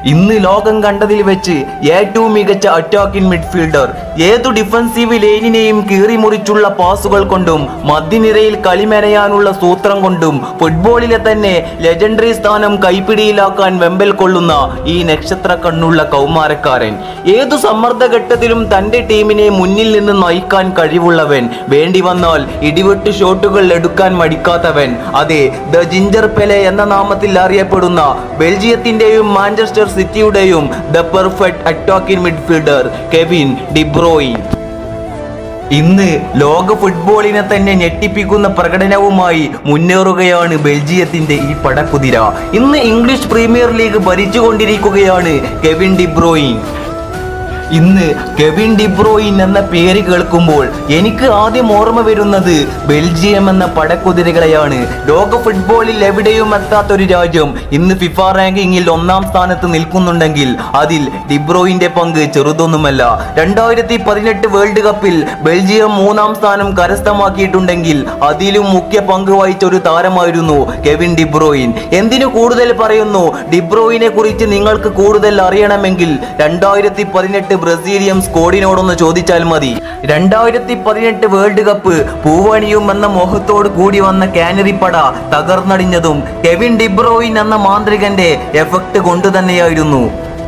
ഇന്ന് ലോകം കണ്ടതിൽ വെച്ച് ഏറ്റവും മികച്ച അറ്റാക്കിംഗ് മിഡ്ഫീൽഡർ ഏതു ഡിഫൻസീവ് ലൈനിനെയും കീറിമുറിച്ചുള്ള പാസുകൾ കൊണ്ടും മധ്യനിരയിൽ കളിമെനയാനുള്ള സൂത്രം കൊണ്ടും ഫുട്ബോളിലെ തന്നെ ലെജൻഡറി സ്ഥാനം കൈപ്പിടിയിലാക്കാൻ വെമ്പൽ കൊള്ളുന്ന ഈ നക്ഷത്ര കണ്ണുള്ള കൗമാരക്കാരൻ ഏതു സമ്മർദ്ദഘട്ടത്തിലും തന്റെ ടീമിനെ മുന്നിൽ നിന്ന് നയിക്കാൻ കഴിവുള്ളവൻ വേണ്ടി വന്നാൽ ഇടിവെട്ട് ഷോട്ടുകൾ എടുക്കാൻ മടിക്കാത്തവൻ അതെ ദ ജിഞ്ചർ പെലെ എന്ന നാമത്തിൽ അറിയപ്പെടുന്ന ബെൽജിയത്തിന്റെയും മാഞ്ചസ്റ്റർ സിറ്റിയുടെയും the perfect attacking midfielder Kevin De Bruyne ഇന്ന് ലോക ഫുട്ബോളിനെ തന്നെ ഞെട്ടിപ്പിക്കുന്ന പ്രകടനവുമായി മുന്നേറുകയാണ് ബെൽജിയത്തിന്റെ ഈ പടക്കുതിര ഇന്ന് ഇംഗ്ലീഷ് പ്രീമിയർ ലീഗ് ഭരിച്ചുകൊണ്ടിരിക്കുകയാണ് കെവിൻ ഡിബ്രോയിൻ ഇന്ന് കെവിൻ ഡിബ്രോയിൻ എന്ന പേര് കേൾക്കുമ്പോൾ എനിക്ക് ആദ്യം ഓർമ്മ വരുന്നത് ബെൽജിയം എന്ന പടക്കുതിരകളെയാണ് ലോക ഫുട്ബോളിൽ എവിടെയും എത്താത്തൊരു രാജ്യം ഇന്ന് ഫിഫ റാങ്കിങ്ങിൽ ഒന്നാം സ്ഥാനത്ത് നിൽക്കുന്നുണ്ടെങ്കിൽ അതിൽ ഡിബ്രോയിന്റെ പങ്ക് ചെറുതൊന്നുമല്ല രണ്ടായിരത്തി പതിനെട്ട് വേൾഡ് കപ്പിൽ ബെൽജിയം മൂന്നാം സ്ഥാനം കരസ്ഥമാക്കിയിട്ടുണ്ടെങ്കിൽ അതിലും മുഖ്യ പങ്ക് വഹിച്ച ഒരു താരമായിരുന്നു കെവിൻ ഡിബ്രോയിൻ എന്തിനു കൂടുതൽ പറയുന്നു ഡിബ്രോയിനെ കുറിച്ച് നിങ്ങൾക്ക് കൂടുതൽ അറിയണമെങ്കിൽ രണ്ടായിരത്തി പതിനെട്ട് ബ്രസീലിയം സ്കോഡിനോടൊന്ന് ചോദിച്ചാൽ മതി രണ്ടായിരത്തി പതിനെട്ട് വേൾഡ് കപ്പ് പൂവണിയും എന്ന മോഹത്തോട് കൂടി വന്ന കാനറി പട തകർന്നടിഞ്ഞതും കെവിൻ ഡിബ്രോയിൻ എന്ന മാന്ത്രികന്റെ എഫക്ട് കൊണ്ടു തന്നെയായിരുന്നു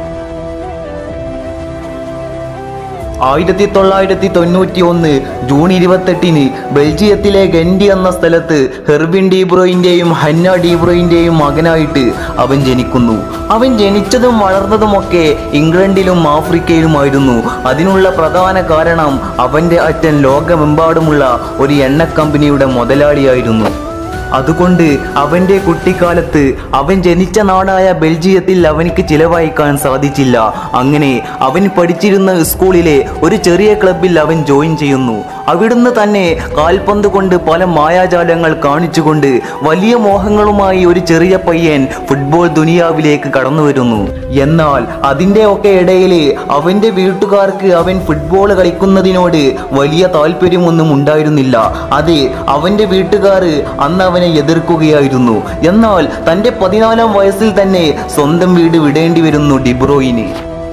ആയിരത്തി തൊള്ളായിരത്തി തൊണ്ണൂറ്റി ഒന്ന് ജൂൺ ഇരുപത്തെട്ടിന് ബെൽജിയത്തിലെ ഗൻഡി എന്ന സ്ഥലത്ത് ഹെർവിൻ ഡീബ്രോയിന്റെയും ഹന്ന ഡീബ്രോയിന്റെയും മകനായിട്ട് അവൻ ജനിക്കുന്നു അവൻ ജനിച്ചതും വളർന്നതുമൊക്കെ ഇംഗ്ലണ്ടിലും ആഫ്രിക്കയിലുമായിരുന്നു അതിനുള്ള പ്രധാന കാരണം അവന്റെ അച്ഛൻ ലോകമെമ്പാടുമുള്ള ഒരു എണ്ണ കമ്പനിയുടെ മുതലാളിയായിരുന്നു അതുകൊണ്ട് അവന്റെ കുട്ടിക്കാലത്ത് അവൻ ജനിച്ച നാടായ ബെൽജിയത്തിൽ അവനിക്ക് ചിലവഴിക്കാൻ സാധിച്ചില്ല അങ്ങനെ അവൻ പഠിച്ചിരുന്ന സ്കൂളിലെ ഒരു ചെറിയ ക്ലബിൽ അവൻ ജോയിൻ ചെയ്യുന്നു അവിടുന്ന് തന്നെ കാൽപന്ത് കൊണ്ട് പല മായാജാലങ്ങൾ കാണിച്ചുകൊണ്ട് വലിയ മോഹങ്ങളുമായി ഒരു ചെറിയ പയ്യൻ ഫുട്ബോൾ ദുനിയാവിലേക്ക് കടന്നു വരുന്നു എന്നാൽ അതിൻ്റെ ഒക്കെ ഇടയിൽ അവന്റെ വീട്ടുകാർക്ക് അവൻ ഫുട്ബോൾ കളിക്കുന്നതിനോട് വലിയ താല്പര്യമൊന്നും ഉണ്ടായിരുന്നില്ല അതെ അവന്റെ വീട്ടുകാർ അന്ന് അവനെ എതിർക്കുകയായിരുന്നു എന്നാൽ തന്റെ പതിനാലാം വയസ്സിൽ തന്നെ സ്വന്തം വീട് വിടേണ്ടി വരുന്നു ഡിബ്രോയിന്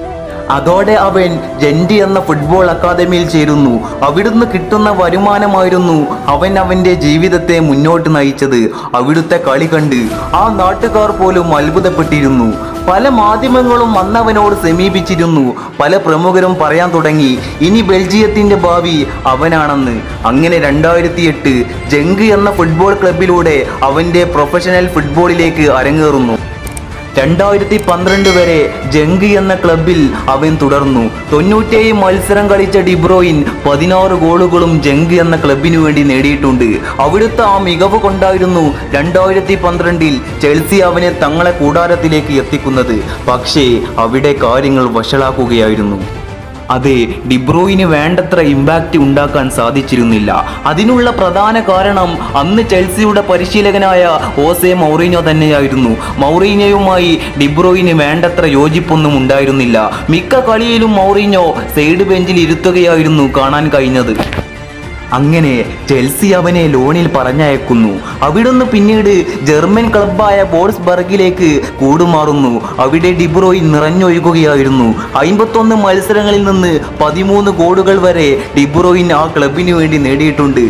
അതോടെ അവൻ ജെൻഡി എന്ന ഫുട്ബോൾ അക്കാദമിയിൽ ചേരുന്നു അവിടുന്ന് കിട്ടുന്ന വരുമാനമായിരുന്നു അവൻ അവന്റെ ജീവിതത്തെ മുന്നോട്ട് നയിച്ചത് അവിടുത്തെ കളി കണ്ട് ആ നാട്ടുകാർ പോലും അത്ഭുതപ്പെട്ടിരുന്നു പല മാധ്യമങ്ങളും അന്നവനോട് സമീപിച്ചിരുന്നു പല പ്രമുഖരും പറയാൻ തുടങ്ങി ഇനി ബെൽജിയത്തിന്റെ ഭാവി അവനാണെന്ന് അങ്ങനെ രണ്ടായിരത്തി എട്ട് ജംഗ് എന്ന ഫുട്ബോൾ ക്ലബിലൂടെ അവന്റെ പ്രൊഫഷണൽ ഫുട്ബോളിലേക്ക് അരങ്ങേറുന്നു രണ്ടായിരത്തി പന്ത്രണ്ട് വരെ ജംഗ് എന്ന ക്ലബിൽ അവൻ തുടർന്നു തൊണ്ണൂറ്റേഴ് മത്സരം കളിച്ച ഡിബ്രോയിൻ പതിനാറ് ഗോളുകളും ജംഗ് എന്ന ക്ലബിനു വേണ്ടി നേടിയിട്ടുണ്ട് അവിടുത്തെ ആ മികവ് കൊണ്ടായിരുന്നു രണ്ടായിരത്തി പന്ത്രണ്ടിൽ ചെൽസി അവനെ തങ്ങളെ കൂടാരത്തിലേക്ക് എത്തിക്കുന്നത് പക്ഷേ അവിടെ കാര്യങ്ങൾ വഷളാക്കുകയായിരുന്നു അതെ ഡിബ്രോയിന് വേണ്ടത്ര ഇമ്പാക്റ്റ് ഉണ്ടാക്കാൻ സാധിച്ചിരുന്നില്ല അതിനുള്ള പ്രധാന കാരണം അന്ന് ചെൽസിയുടെ പരിശീലകനായ ഓസെ മൗറീനോ തന്നെയായിരുന്നു മൗറീനോയുമായി ഡിബ്രോയിന് വേണ്ടത്ര യോജിപ്പൊന്നും ഉണ്ടായിരുന്നില്ല മിക്ക കളിയിലും മൗറീനോ സൈഡ് ബെഞ്ചിൽ ഇരുത്തുകയായിരുന്നു കാണാൻ കഴിഞ്ഞത് അങ്ങനെ ചെൽസി അവനെ ലോണിൽ പറഞ്ഞയക്കുന്നു അവിടുന്ന് പിന്നീട് ജർമ്മൻ ക്ലബ്ബായ ബോൾസ്ബർഗിലേക്ക് കൂടുമാറുന്നു അവിടെ ഡിബ്രോയി നിറഞ്ഞൊഴുകുകയായിരുന്നു അമ്പത്തൊന്ന് മത്സരങ്ങളിൽ നിന്ന് പതിമൂന്ന് ഗോളുകൾ വരെ ഡിബ്രോയിൻ ആ ക്ലബിനു വേണ്ടി നേടിയിട്ടുണ്ട്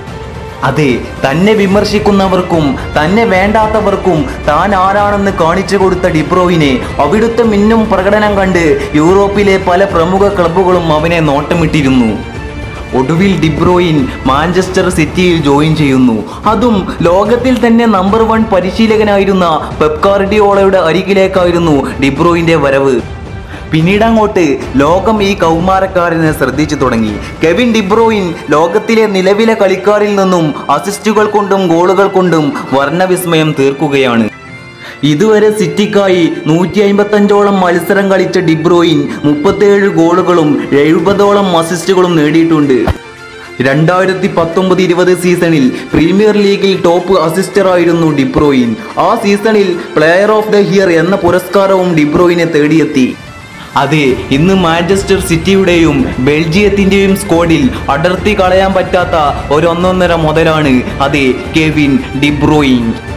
അതെ തന്നെ വിമർശിക്കുന്നവർക്കും തന്നെ വേണ്ടാത്തവർക്കും താൻ ആരാണെന്ന് കാണിച്ചു കൊടുത്ത ഡിബ്രോയിനെ അവിടുത്തെ മിന്നും പ്രകടനം കണ്ട് യൂറോപ്പിലെ പല പ്രമുഖ ക്ലബ്ബുകളും അവനെ നോട്ടമിട്ടിരുന്നു ഒടുവിൽ ഡിബ്രോയിൻ മാഞ്ചസ്റ്റർ സിറ്റിയിൽ ജോയിൻ ചെയ്യുന്നു അതും ലോകത്തിൽ തന്നെ നമ്പർ വൺ പരിശീലകനായിരുന്ന പെപ്കാർഡിയോളയുടെ അരികിലേക്കായിരുന്നു ഡിബ്രോയിന്റെ വരവ് പിന്നീട് അങ്ങോട്ട് ലോകം ഈ കൗമാരക്കാരനെ ശ്രദ്ധിച്ചു തുടങ്ങി കെവിൻ ഡിബ്രോയിൻ ലോകത്തിലെ നിലവിലെ കളിക്കാരിൽ നിന്നും അസിസ്റ്റുകൾ കൊണ്ടും ഗോളുകൾ കൊണ്ടും വർണ്ണവിസ്മയം തീർക്കുകയാണ് ഇതുവരെ സിറ്റിക്കായി നൂറ്റി അമ്പത്തഞ്ചോളം മത്സരം കളിച്ച ഡിബ്രോയിൻ മുപ്പത്തേഴ് ഗോളുകളും എഴുപതോളം അസിസ്റ്റുകളും നേടിയിട്ടുണ്ട് രണ്ടായിരത്തി പത്തൊമ്പത് ഇരുപത് സീസണിൽ പ്രീമിയർ ലീഗിൽ ടോപ്പ് അസിസ്റ്ററായിരുന്നു ഡിബ്രോയിൻ ആ സീസണിൽ പ്ലെയർ ഓഫ് ദ ഇയർ എന്ന പുരസ്കാരവും ഡിബ്രോയിനെ തേടിയെത്തി അതെ ഇന്ന് മാഞ്ചസ്റ്റർ സിറ്റിയുടെയും ബെൽജിയത്തിന്റെയും സ്ക്വാഡിൽ അടർത്തി കളയാൻ പറ്റാത്ത ഒരു ഒന്നൊന്നര മുതലാണ് അതെ കെവിൻ ഡിബ്രോയിൻ